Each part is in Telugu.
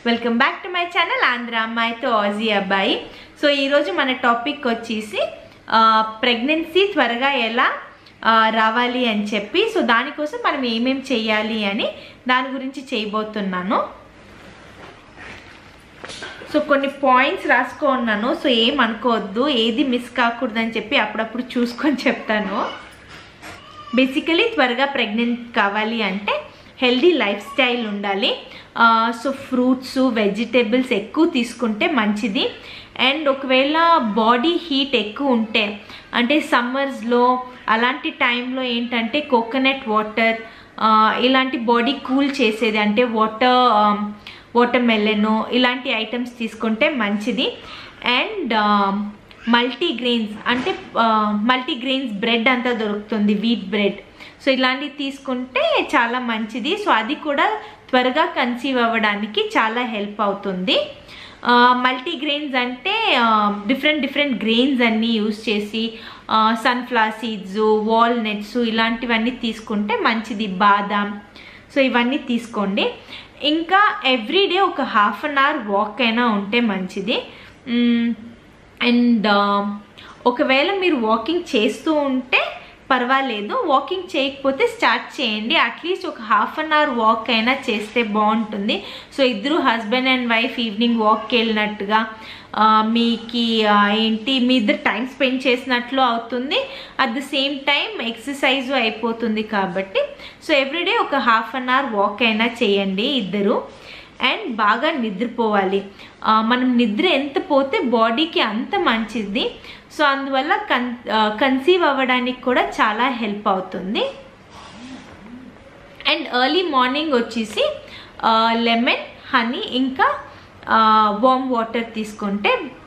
welcome back to my channel Andhra అమ్మాయితో ఆజీ అబ్బాయి సో ఈరోజు మన టాపిక్ వచ్చేసి ప్రెగ్నెన్సీ త్వరగా ఎలా ఆ, రావాలి అని చెప్పి సో దానికోసం మనం ఏమేం చేయాలి అని దాని గురించి చేయబోతున్నాను సో కొన్ని పాయింట్స్ రాసుకున్నాను సో ఏం అనుకోవద్దు ఏది మిస్ కాకూడదని చెప్పి అప్పుడప్పుడు చూసుకొని చెప్తాను బేసికలీ త్వరగా ప్రెగ్నెంట్ కావాలి అంటే హెల్దీ లైఫ్ స్టైల్ ఉండాలి సో ఫ్రూట్స్ వెజిటేబుల్స్ ఎక్కువ తీసుకుంటే మంచిది అండ్ ఒకవేళ బాడీ హీట్ ఎక్కువ ఉంటే అంటే సమ్మర్స్లో అలాంటి టైంలో ఏంటంటే కోకోనట్ వాటర్ ఇలాంటి బాడీ కూల్ చేసేది అంటే వాటర్ వాటర్ మెలెను ఇలాంటి ఐటమ్స్ తీసుకుంటే మంచిది అండ్ మల్టీగ్రెయిన్స్ అంటే మల్టీగ్రెయిన్స్ బ్రెడ్ అంతా దొరుకుతుంది వీట్ బ్రెడ్ సో ఇలాంటివి తీసుకుంటే చాలా మంచిది సో అది కూడా త్వరగా కన్సీవ్ అవ్వడానికి చాలా హెల్ప్ అవుతుంది మల్టీగ్రెయిన్స్ అంటే డిఫరెంట్ డిఫరెంట్ గ్రెయిన్స్ అన్నీ యూస్ చేసి సన్ఫ్లవర్ సీడ్స్ వాల్నట్స్ ఇలాంటివన్నీ తీసుకుంటే మంచిది బాదాం సో ఇవన్నీ తీసుకోండి ఇంకా ఎవ్రీడే ఒక హాఫ్ అన్ అవర్ వాక్ అయినా ఉంటే మంచిది అండ్ ఒకవేళ మీరు వాకింగ్ చేస్తూ ఉంటే పర్వాలేదు వాకింగ్ చేయకపోతే స్టార్ట్ చేయండి అట్లీస్ట్ ఒక హాఫ్ అన్ అవర్ వాక్ అయినా చేస్తే బాగుంటుంది సో ఇద్దరు హస్బెండ్ అండ్ వైఫ్ ఈవినింగ్ వాక్కి వెళ్ళినట్టుగా మీకు ఏంటి మీ ఇద్దరు టైం స్పెండ్ చేసినట్లు అవుతుంది at the same time exercise అయిపోతుంది కాబట్టి సో ఎవ్రీడే ఒక హాఫ్ అన్ అవర్ వాక్ అయినా చేయండి ఇద్దరు అండ్ బాగా నిద్రపోవాలి మనం నిద్ర ఎంత పోతే బాడీకి అంత మంచిది సో అందువల్ల కన్ కన్సీవ్ అవ్వడానికి కూడా చాలా హెల్ప్ అవుతుంది అండ్ ఎర్లీ మార్నింగ్ వచ్చేసి లెమన్ హనీ ఇంకా వామ్ వాటర్ తీసుకుంటే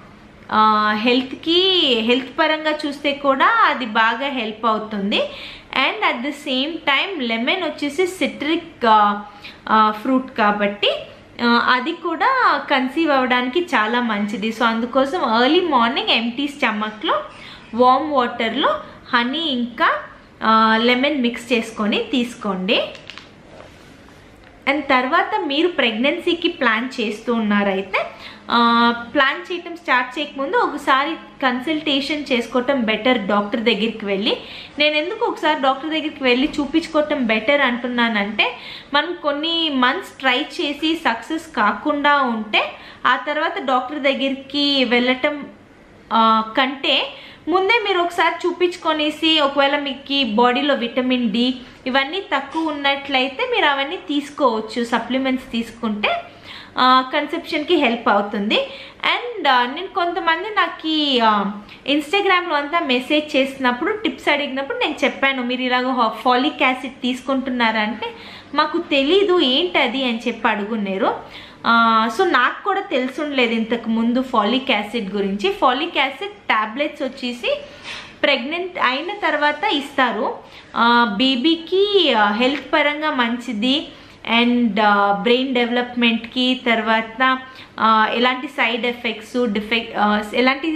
హెల్త్కి హెల్త్ పరంగా చూస్తే కూడా అది బాగా హెల్ప్ అవుతుంది and at the same time lemon వచ్చేసి సిట్రిక్ ఫ్రూట్ కాబట్టి అది కూడా కన్సీవ్ అవ్వడానికి చాలా మంచిది సో అందుకోసం ఎర్లీ మార్నింగ్ ఎంటీ స్టమక్లో వామ్ వాటర్లో హనీ ఇంకా లెమన్ మిక్స్ చేసుకొని తీసుకోండి అండ్ తర్వాత మీరు ప్రెగ్నెన్సీకి ప్లాన్ చేస్తూ ఉన్నారైతే ప్లాన్ చేయటం స్టార్ట్ చేయకముందు ఒకసారి కన్సల్టేషన్ చేసుకోవటం బెటర్ డాక్టర్ దగ్గరికి వెళ్ళి నేను ఎందుకు ఒకసారి డాక్టర్ దగ్గరికి వెళ్ళి చూపించుకోవటం బెటర్ అంటున్నానంటే మనం కొన్ని మంత్స్ ట్రై చేసి సక్సెస్ కాకుండా ఉంటే ఆ తర్వాత డాక్టర్ దగ్గరికి వెళ్ళటం కంటే ముందే మీరు ఒకసారి చూపించుకొనేసి ఒకవేళ మీకు బాడీలో విటమిన్ డి ఇవన్నీ తక్కువ ఉన్నట్లయితే మీరు అవన్నీ తీసుకోవచ్చు సప్లిమెంట్స్ తీసుకుంటే కన్సెప్షన్కి హెల్ప్ అవుతుంది అండ్ నేను కొంతమంది నాకు ఇన్స్టాగ్రామ్లో అంతా మెసేజ్ చేసినప్పుడు టిప్స్ అడిగినప్పుడు నేను చెప్పాను మీరు ఇలాగ ఫాలిక్ యాసిడ్ తీసుకుంటున్నారంటే మాకు తెలీదు ఏంటది అని చెప్పి అడుగున్నారు సో నాకు కూడా తెలుసుండలేదు ఇంతకు ముందు ఫాలిక్ యాసిడ్ గురించి ఫాలిక్ యాసిడ్ ట్యాబ్లెట్స్ వచ్చేసి ప్రెగ్నెంట్ అయిన తర్వాత ఇస్తారు బేబీకి హెల్త్ పరంగా మంచిది అండ్ బ్రెయిన్ డెవలప్మెంట్కి తర్వాత ఎలాంటి సైడ్ ఎఫెక్ట్స్ డిఫెక్ట్ ఎలాంటి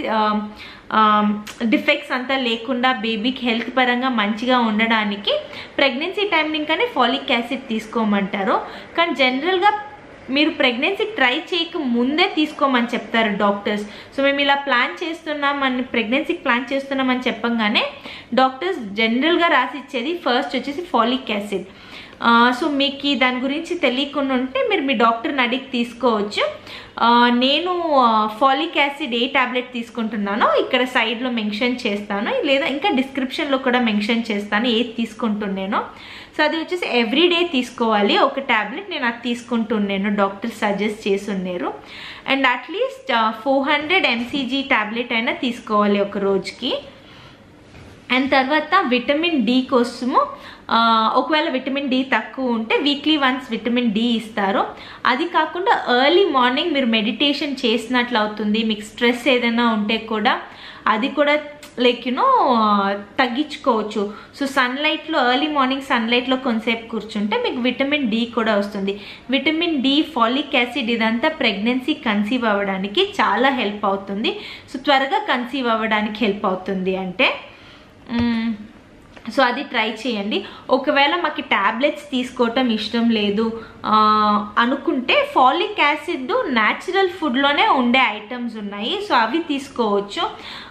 డిఫెక్ట్స్ అంతా లేకుండా బేబీకి హెల్త్ పరంగా మంచిగా ఉండడానికి ప్రెగ్నెన్సీ టైం ఇంకానే ఫాలిక్ యాసిడ్ తీసుకోమంటారు కానీ జనరల్గా మీరు ప్రెగ్నెన్సీ ట్రై చేయక ముందే తీసుకోమని చెప్తారు డాక్టర్స్ సో మేము ఇలా ప్లాన్ చేస్తున్నామని ప్రెగ్నెన్సీకి ప్లాన్ చేస్తున్నామని చెప్పంగానే డాక్టర్స్ జనరల్గా రాసి ఇచ్చేది ఫస్ట్ వచ్చేసి ఫాలిక్ యాసిడ్ సో మీకు దాని గురించి తెలియకుండా ఉంటే మీరు మీ డాక్టర్ని అడిగి తీసుకోవచ్చు నేను ఫాలిక్ యాసిడ్ ఏ ట్యాబ్లెట్ తీసుకుంటున్నానో ఇక్కడ సైడ్లో మెన్షన్ చేస్తాను లేదా ఇంకా డిస్క్రిప్షన్లో కూడా మెన్షన్ చేస్తాను ఏది తీసుకుంటున్నానో సో అది వచ్చేసి ఎవ్రీడే తీసుకోవాలి ఒక ట్యాబ్లెట్ నేను అది తీసుకుంటున్నాను డాక్టర్ సజెస్ట్ చేసి ఉన్నారు and at least four hundred MCG tablet అయినా తీసుకోవాలి ఒక రోజుకి అండ్ తర్వాత విటమిన్ డి కోసము ఒకవేళ విటమిన్ డి తక్కువ ఉంటే వీక్లీ వన్స్ విటమిన్ డి ఇస్తారు అది కాకుండా ఎర్లీ మార్నింగ్ మీరు మెడిటేషన్ చేసినట్లు అవుతుంది మీకు స్ట్రెస్ ఏదైనా ఉంటే కూడా అది కూడా లైక్ యునో తగ్గించుకోవచ్చు సో సన్లైట్లో ఎర్లీ మార్నింగ్ సన్లైట్లో కొంతసేపు కూర్చుంటే మీకు విటమిన్ డి కూడా వస్తుంది విటమిన్ డి ఫాలిక్ యాసిడ్ ఇదంతా ప్రెగ్నెన్సీ కన్సీవ్ అవ్వడానికి చాలా హెల్ప్ అవుతుంది సో త్వరగా కన్సీవ్ అవ్వడానికి హెల్ప్ అవుతుంది అంటే సో అది ట్రై చేయండి ఒకవేళ మాకు ట్యాబ్లెట్స్ తీసుకోవటం ఇష్టం లేదు ఆ, అనుకుంటే ఫాలిక్ యాసిడ్ న్యాచురల్ ఫుడ్లోనే ఉండే ఐటమ్స్ ఉన్నాయి సో అవి తీసుకోవచ్చు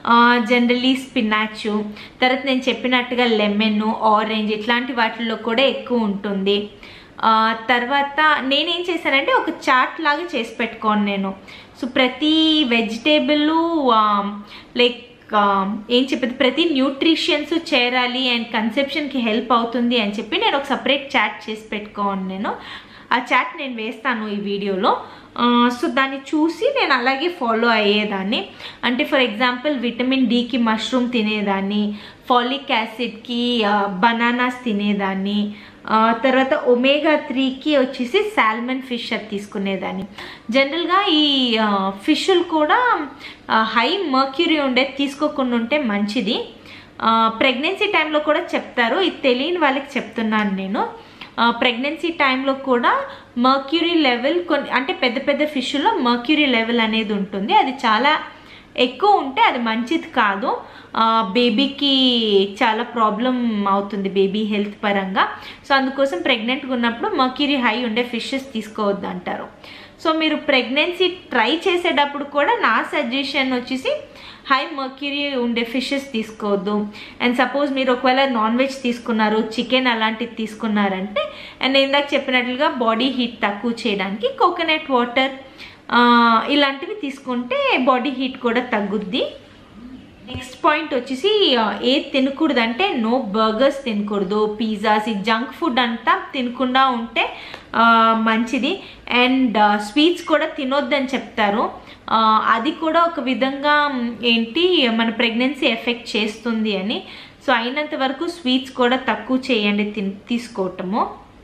జనరలీ స్పినాచ్ తర్వాత నేను చెప్పినట్టుగా లెమన్ ఆరెంజ్ ఇట్లాంటి వాటిల్లో కూడా ఎక్కువ ఉంటుంది ఆ, తర్వాత నేనేం చేశానంటే ఒక చాట్ లాగా చేసి పెట్టుకోను నేను సో ప్రతి వెజిటేబుల్ లైక్ ఏం చెప్పేది ప్రతి న్యూట్రిషన్స్ చేరాలి అండ్ కన్సెప్షన్కి హెల్ప్ అవుతుంది అని చెప్పి నేను ఒక సపరేట్ చాట్ చేసి పెట్టుకోను నేను ఆ చాట్ నేను వేస్తాను ఈ వీడియోలో సో దాన్ని చూసి నేను అలాగే ఫాలో అయ్యేదాన్ని అంటే ఫర్ ఎగ్జాంపుల్ విటమిన్ డికి మష్రూమ్ తినేదాన్ని ఫాలిక్ యాసిడ్కి బనానాస్ తినేదాన్ని ఆ, తర్వాత ఒమేగా త్రీకి వచ్చేసి సాల్మన్ ఫిష్ అది తీసుకునేదాన్ని జనరల్గా ఈ ఫిష్లు కూడా హై మర్క్యూరీ ఉండేది తీసుకోకుండా ఉంటే మంచిది ప్రెగ్నెన్సీ టైంలో కూడా చెప్తారు ఇది తెలియని వాళ్ళకి చెప్తున్నాను నేను ప్రెగ్నెన్సీ టైంలో కూడా మర్క్యూరీ లెవెల్ కొన్ని అంటే పెద్ద పెద్ద ఫిష్లో మర్క్యూరీ లెవెల్ అనేది ఉంటుంది అది చాలా ఎక్కువ ఉంటే అది మంచిది కాదు ఆ, బేబీకి చాలా ప్రాబ్లం అవుతుంది బేబీ హెల్త్ పరంగా సో అందుకోసం ప్రెగ్నెంట్గా ఉన్నప్పుడు మర్క్యూరీ హై ఉండే ఫిషెస్ తీసుకోవద్దు అంటారు సో మీరు ప్రెగ్నెన్సీ ట్రై చేసేటప్పుడు కూడా నా సజెషన్ వచ్చేసి హై మర్క్యూరీ ఉండే ఫిషెస్ తీసుకోవద్దు అండ్ సపోజ్ మీరు ఒకవేళ నాన్ వెజ్ తీసుకున్నారు చికెన్ అలాంటివి తీసుకున్నారంటే అండ్ ఇందాక చెప్పినట్లుగా బాడీ హీట్ తక్కువ చేయడానికి కోకోనట్ వాటర్ ఇలాంటివి తీసుకుంటే బాడీ హీట్ కూడా తగ్గుద్ది నెక్స్ట్ పాయింట్ వచ్చేసి ఆ, ఏది తినకూడదు అంటే నో బర్గర్స్ తినకూడదు పిజ్జాస్ ఈ జంక్ ఫుడ్ అంతా తినకుండా ఉంటే ఆ, మంచిది అండ్ స్వీట్స్ కూడా తినొద్దని చెప్తారు ఆ, అది కూడా ఒక విధంగా మ్, ఏంటి మన ప్రెగ్నెన్సీ ఎఫెక్ట్ చేస్తుంది అని సో అయినంత వరకు స్వీట్స్ కూడా తక్కువ చేయండి తిన్ తీసుకోవటము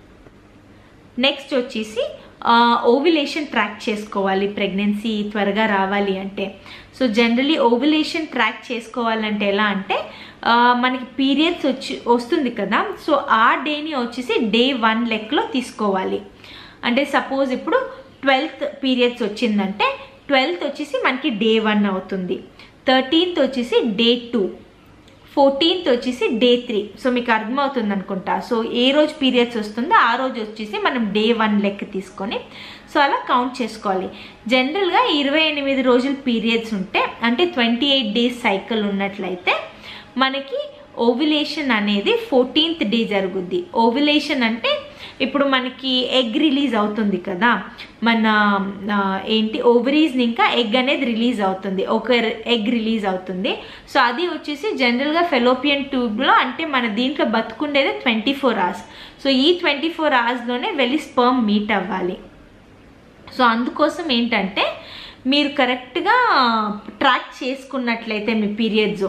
నెక్స్ట్ వచ్చేసి ఓవిలేషన్ ట్రాక్ చేసుకోవాలి ప్రెగ్నెన్సీ త్వరగా రావాలి అంటే సో జనరలీ ఓవిలేషన్ ట్రాక్ చేసుకోవాలంటే ఎలా అంటే ఆ, మనకి పీరియడ్స్ వచ్చి వస్తుంది కదా సో ఆ డేని వచ్చేసి డే వన్ లెక్కలో తీసుకోవాలి అంటే సపోజ్ ఇప్పుడు ట్వెల్త్ పీరియడ్స్ వచ్చిందంటే ట్వెల్త్ వచ్చేసి మనకి డే వన్ అవుతుంది థర్టీన్త్ వచ్చేసి డే టూ ఫోర్టీన్త్ వచ్చేసి డే త్రీ సో మీకు అర్థమవుతుంది అనుకుంటా సో ఏ రోజు పీరియడ్స్ వస్తుందో ఆ రోజు వచ్చేసి మనం డే వన్ లెక్క తీసుకొని సో అలా కౌంట్ చేసుకోవాలి జనరల్గా ఇరవై ఎనిమిది రోజులు పీరియడ్స్ ఉంటే అంటే ట్వంటీ ఎయిట్ డేస్ సైకిల్ ఉన్నట్లయితే మనకి ఓవిలేషన్ అనేది ఫోర్టీన్త్ డే జరుగుద్ది ఓవిలేషన్ అంటే ఇప్పుడు మనకి ఎగ్ రిలీజ్ అవుతుంది కదా మన ఆ, ఏంటి ఓవరీస్ ఇంకా ఎగ్ అనేది రిలీజ్ అవుతుంది ఒక ఎగ్ రిలీజ్ అవుతుంది సో అది వచ్చేసి జనరల్గా ఫెలోపియన్ ట్యూబ్లో అంటే మన దీంట్లో బతుకుండేది ట్వంటీ ఫోర్ అవర్స్ సో ఈ ట్వంటీ ఫోర్ అవర్స్లోనే వెళ్ళి స్పర్మ్ మీట్ అవ్వాలి సో అందుకోసం ఏంటంటే మీరు కరెక్ట్గా ట్రాక్ చేసుకున్నట్లయితే మీ పీరియడ్స్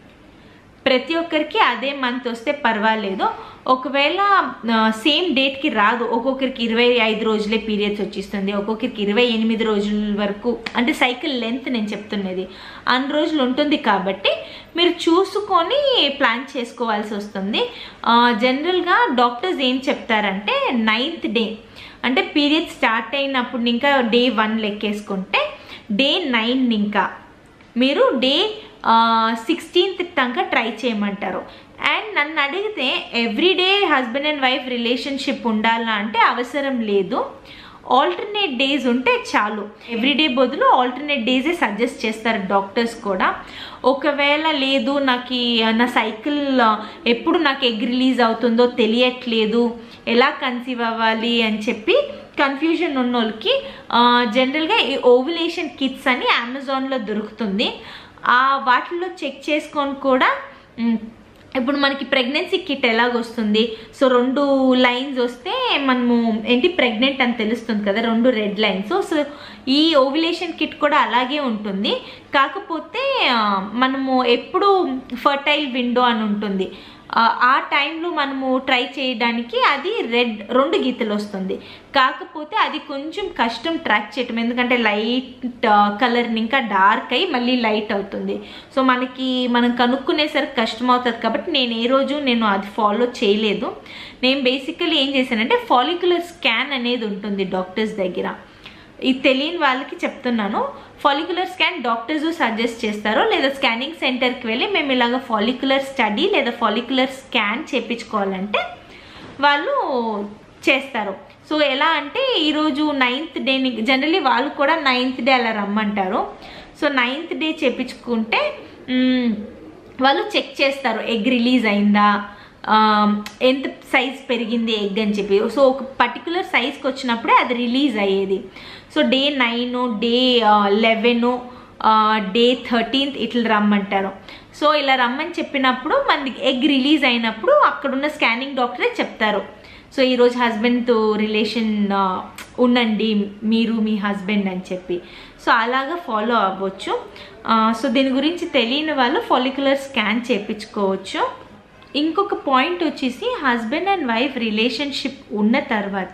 ప్రతి ఒక్కరికి అదే మంత్ వస్తే పర్వాలేదు ఒకవేళ సేమ్ డేట్కి రాదు ఒక్కొక్కరికి ఇరవై ఐదు రోజులే పీరియడ్స్ వచ్చేస్తుంది ఒక్కొక్కరికి ఇరవై ఎనిమిది రోజుల వరకు అంటే సైకిల్ లెంత్ నేను చెప్తున్నది అన్ని రోజులు ఉంటుంది కాబట్టి మీరు చూసుకొని ప్లాన్ చేసుకోవాల్సి వస్తుంది జనరల్గా డాక్టర్స్ ఏం చెప్తారంటే నైన్త్ డే అంటే పీరియడ్ స్టార్ట్ అయినప్పుడు ఇంకా డే వన్ లెక్కేసుకుంటే డే నైన్ ఇంకా మీరు డే సిక్స్టీన్త్ దాకా ట్రై చేయమంటారు అండ్ నన్ను అడిగితే everyday husband and wife relationship ఉండాలా అంటే అవసరం లేదు ఆల్టర్నేట్ డేస్ ఉంటే చాలు ఎవ్రీడే బదులు ఆల్టర్నేట్ డేసే సజెస్ట్ చేస్తారు డాక్టర్స్ కూడా ఒకవేళ లేదు నాకు ఈ నా సైకిల్ ఎప్పుడు నాకు ఎగ్ రిలీజ్ అవుతుందో తెలియట్లేదు ఎలా కన్సీవ్ అవ్వాలి అని చెప్పి కన్ఫ్యూజన్ ఉన్న వాళ్ళకి జనరల్గా ఈ ఓవులేషన్ కిట్స్ అని అమెజాన్లో దొరుకుతుంది ఆ వాటిల్లో చెక్ చేసుకొని కూడా మ్, ఇప్పుడు మనకి ప్రెగ్నెన్సీ కిట్ ఎలాగొస్తుంది సో రెండు లైన్స్ వస్తే మనము ఏంటి ప్రెగ్నెంట్ అని తెలుస్తుంది కదా రెండు రెడ్ లైన్స్ సో ఈ ఓవిలేషన్ కిట్ కూడా అలాగే ఉంటుంది కాకపోతే ఆ, మనము ఎప్పుడు ఫర్టైల్ విండో అని ఉంటుంది ఆ, ఆ టైంలో మనము ట్రై చేయడానికి అది రెడ్ రెండు గీతలు వస్తుంది కాకపోతే అది కొంచెం కష్టం ట్రాక్ చేయటం ఎందుకంటే లైట్ కలర్ని ఇంకా డార్క్ అయ్యి మళ్ళీ లైట్ అవుతుంది సో మనకి మనం కనుక్కునేసరికి కష్టం అవుతుంది కాబట్టి నేను ఏ రోజు నేను అది ఫాలో చేయలేదు నేను బేసికలీ ఏం చేశానంటే ఫాలిక్యులర్ స్కాన్ అనేది ఉంటుంది డాక్టర్స్ దగ్గర ఇది తెలియని వాళ్ళకి చెప్తున్నాను ఫాలిక్యులర్ స్కాన్ డాక్టర్స్ సజెస్ట్ చేస్తారో లేదా స్కానింగ్ సెంటర్కి వెళ్ళి మేము ఇలాగ ఫాలిక్యులర్ స్టడీ లేదా ఫాలిక్యులర్ స్కాన్ చేయించుకోవాలంటే వాళ్ళు చేస్తారు సో ఎలా అంటే ఈరోజు నైన్త్ డేని జనరలీ వాళ్ళు కూడా నైన్త్ డే అలా రమ్మంటారు సో నైన్త్ డే చేపించుకుంటే మ్, వాళ్ళు చెక్ చేస్తారు ఎగ్ రిలీజ్ అయిందా ఆ, ఎంత సైజ్ పెరిగింది ఎగ్ అని చెప్పి సో ఒక పర్టికులర్ సైజ్కి వచ్చినప్పుడే అది రిలీజ్ అయ్యేది so day nine day eleven day thirteenth ఇట్లా రమ్మంటారు సో ఇలా రమ్మని చెప్పినప్పుడు మనకి ఎగ్ రిలీజ్ అయినప్పుడు అక్కడున్న స్కానింగ్ డాక్టరే చెప్తారు సో ఈరోజు హస్బెండ్తో రిలేషన్ ఉండండి మీరు మీ హస్బెండ్ అని చెప్పి సో అలాగా ఫాలో అవ్వచ్చు ఆ, సో దీని గురించి తెలియని వాళ్ళు ఫాలిక్యులర్ స్కాన్ చేయించుకోవచ్చు ఇంకొక పాయింట్ వచ్చేసి హస్బెండ్ అండ్ వైఫ్ రిలేషన్షిప్ ఉన్న తర్వాత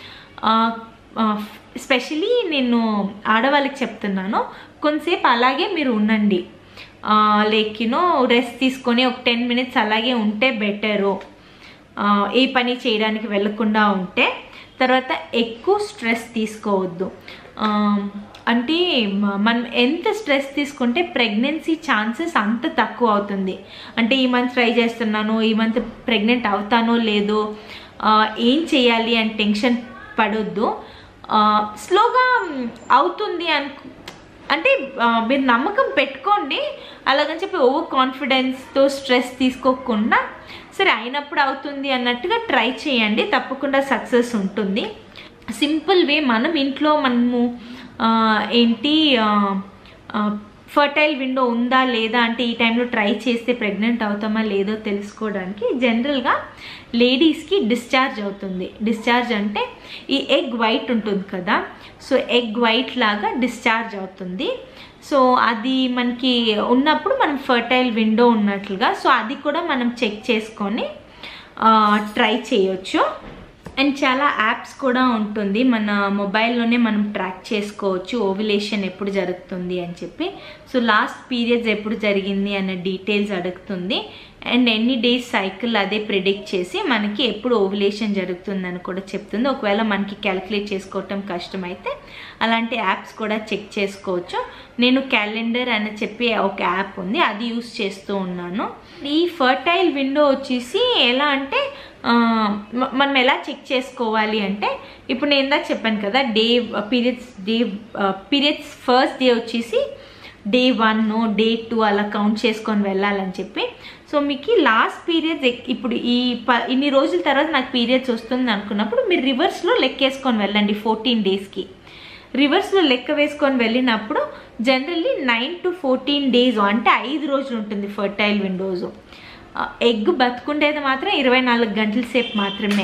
స్పెషలీ నేను ఆడవాళ్ళకి చెప్తున్నాను కొంతసేపు అలాగే మీరు ఉండండి లైక్ యూనో రెస్ట్ తీసుకొని ఒక టెన్ మినిట్స్ అలాగే ఉంటే బెటరు ఏ పని చేయడానికి వెళ్ళకుండా ఉంటే తర్వాత ఎక్కువ స్ట్రెస్ తీసుకోవద్దు ఆ, అంటే మ- మనం ఎంత స్ట్రెస్ తీసుకుంటే ప్రెగ్నెన్సీ ఛాన్సెస్ అంత తక్కువ అవుతుంది అంటే ఈ మంత్ ట్రై చేస్తున్నాను ఈ మంత్ ప్రెగ్నెంట్ అవుతానో లేదో ఆ, ఏం చేయాలి అని టెన్షన్ పడొద్దు ఆ, స్లోగా మ్, అవుతుంది అనుకు అంటే ఆ, మీరు నమ్మకం పెట్టుకోండి అలాగని చెప్పి ఓవర్ కాన్ఫిడెన్స్తో స్ట్రెస్ తీసుకోకుండా సరే అయినప్పుడు అవుతుంది అన్నట్టుగా ట్రై చేయండి తప్పకుండా సక్సెస్ ఉంటుంది సింపుల్ వే మనం ఇంట్లో మనము ఆ, ఏంటి ఫర్టైల్ విండో ఉందా లేదా అంటే ఈ టైంలో ట్రై చేస్తే ప్రెగ్నెంట్ అవుతామా లేదో తెలుసుకోవడానికి జనరల్గా లేడీస్కి డిశ్చార్జ్ అవుతుంది డిశ్చార్జ్ అంటే ఈ ఎగ్ వైట్ ఉంటుంది కదా సో ఎగ్ వైట్ లాగా డిశ్చార్జ్ అవుతుంది సో అది మనకి ఉన్నప్పుడు మనం ఫర్టైల్ విండో ఉన్నట్లుగా సో అది కూడా మనం చెక్ చేసుకొని ట్రై చేయొచ్చు అండ్ చాలా యాప్స్ కూడా ఉంటుంది మన మొబైల్లోనే మనం ట్రాక్ చేసుకోవచ్చు ఓవిలేషన్ ఎప్పుడు జరుగుతుంది అని చెప్పి సో లాస్ట్ పీరియడ్స్ ఎప్పుడు జరిగింది అన్న డీటెయిల్స్ అడుగుతుంది అండ్ ఎన్ని డేస్ సైకిల్ అదే ప్రిడిక్ట్ చేసి మనకి ఎప్పుడు ఓవిలేషన్ జరుగుతుందని కూడా చెప్తుంది ఒకవేళ మనకి క్యాలిక్యులేట్ చేసుకోవటం కష్టమైతే అలాంటి యాప్స్ కూడా చెక్ చేసుకోవచ్చు నేను క్యాలెండర్ అని చెప్పి ఒక యాప్ ఉంది అది యూస్ చేస్తూ ఉన్నాను ఈ ఫర్టైల్ విండో వచ్చేసి ఎలా అంటే ఆ, మ- మనం ఎలా చెక్ చేసుకోవాలి అంటే ఇప్పుడు నేను ఇందాక చెప్పాను కదా day periods day periods first day వచ్చేసి డే వన్ డే టూ అలా కౌంట్ చేసుకొని వెళ్ళాలని చెప్పి సో మీకు లాస్ట్ పీరియడ్స్ ఇప్పుడు ఈ ప ఇన్ని రోజుల తర్వాత నాకు పీరియడ్స్ వస్తుంది అనుకున్నప్పుడు మీరు రివర్స్లో లెక్కేసుకొని వెళ్ళండి ఫోర్టీన్ డేస్కి రివర్స్లో లెక్క వేసుకొని వెళ్ళినప్పుడు generally nine to fourteen days అంటే ఐదు రోజులు ఉంటుంది ఫర్టైల్ విండోస్ ఎగ్ బతుకుండేది మాత్రం ఇరవై నాలుగు గంటల సేపు మాత్రమే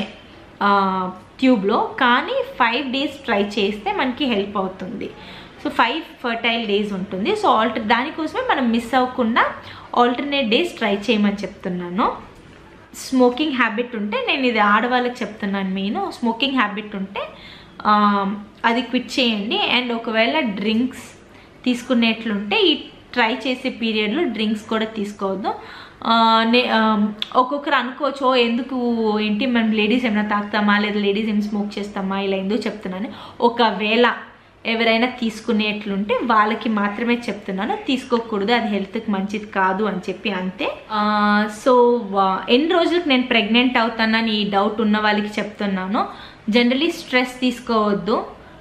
ట్యూబ్లో కానీ ఫైవ్ డేస్ ట్రై చేస్తే మనకి హెల్ప్ అవుతుంది సో ఫైవ్ ఫర్టైల్ డేస్ ఉంటుంది సో ఆల్టర్ దానికోసమే మనం మిస్ అవ్వకుండా ఆల్టర్నేట్ డేస్ ట్రై చేయమని చెప్తున్నాను స్మోకింగ్ హ్యాబిట్ ఉంటే నేను ఇది ఆడవాళ్ళకి చెప్తున్నాను నేను స్మోకింగ్ హ్యాబిట్ ఉంటే ఆ, అది క్విట్ చేయండి అండ్ ఒకవేళ డ్రింక్స్ తీసుకునేట్లుంటే ఈ ట్రై చేసే పీరియడ్లో డ్రింక్స్ కూడా తీసుకోవద్దు ఆ, నే- ఆ, ఒక్కొక్కరు అనుకోవచ్చు "ఓ, ఎందుకు ఏంటి మనం లేడీస్ ఏమైనా తాగుతామా లేదా లేడీస్ ఏమైనా స్మోక్ చేస్తామా ఇలా ఎందుకు చెప్తున్నాను ఒకవేళ ఎవరైనా తీసుకునేట్లుంటే వాళ్ళకి మాత్రమే చెప్తున్నాను తీసుకోకూడదు అది హెల్త్కి మంచిది కాదు అని చెప్పి అంతే ఆ, సో వా- ఎన్ని రోజులకు నేను ప్రెగ్నెంట్ అవుతానని ఈ డౌట్ ఉన్న వాళ్ళకి చెప్తున్నాను జనరలీ స్ట్రెస్ తీసుకోవద్దు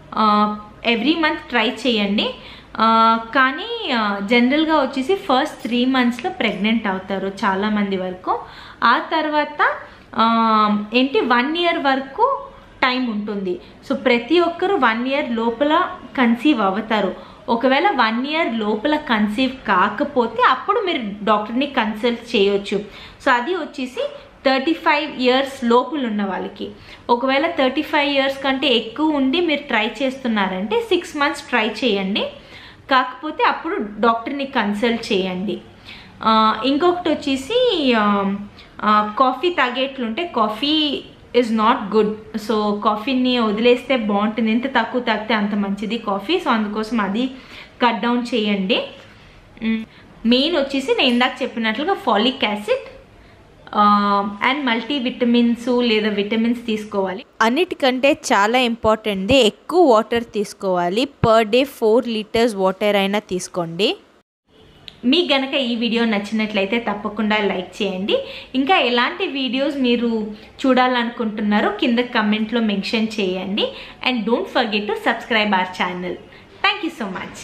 ఎవ్రీ మంత్ ట్రై చేయండి ఆ, కానీ జనరల్గా వచ్చేసి ఫస్ట్ త్రీ మంత్స్లో ప్రెగ్నెంట్ అవుతారు చాలామంది వరకు ఆ తర్వాత ఆ, ఏంటి వన్ ఇయర్ వరకు టైం ఉంటుంది సో ప్రతి ఒక్కరు వన్ ఇయర్ లోపల కన్సీవ్ అవుతారు ఒకవేళ వన్ ఇయర్ లోపల కన్సీవ్ కాకపోతే అప్పుడు మీరు డాక్టర్ని కన్సల్ట్ చేయొచ్చు సో అది వచ్చేసి థర్టీ ఫైవ్ ఇయర్స్ లోపులు ఉన్న వాళ్ళకి ఒకవేళ థర్టీ ఫైవ్ ఇయర్స్ కంటే ఎక్కువ ఉండి మీరు ట్రై చేస్తున్నారంటే సిక్స్ మంత్స్ ట్రై చేయండి కాకపోతే అప్పుడు డాక్టర్ని కన్సల్ట్ చేయండి ఆ, ఇంకొకటి వచ్చేసి ఆ, ఆ, కాఫీ తాగేట్లుంటే coffee is not good so కాఫీని వదిలేస్తే బాగుంటుంది ఎంత తక్కువ తాగితే అంత మంచిది కాఫీ సో అందుకోసం అది కట్ డౌన్ చేయండి మెయిన్ వచ్చేసి నేను ఇందాక చెప్పినట్లుగా folic acid and multi vitamins లేదా విటమిన్స్ తీసుకోవాలి అన్నిటికంటే చాలా ఇంపార్టెంట్ది ఎక్కువ వాటర్ తీసుకోవాలి per day four litres water అయినా తీసుకోండి మీకు గనక ఈ వీడియో నచ్చినట్లయితే తప్పకుండా లైక్ చేయండి ఇంకా ఎలాంటి వీడియోస్ మీరు చూడాలనుకుంటున్నారో కింద కమెంట్లో మెన్షన్ చేయండి and don't forget to subscribe our channel thank you so much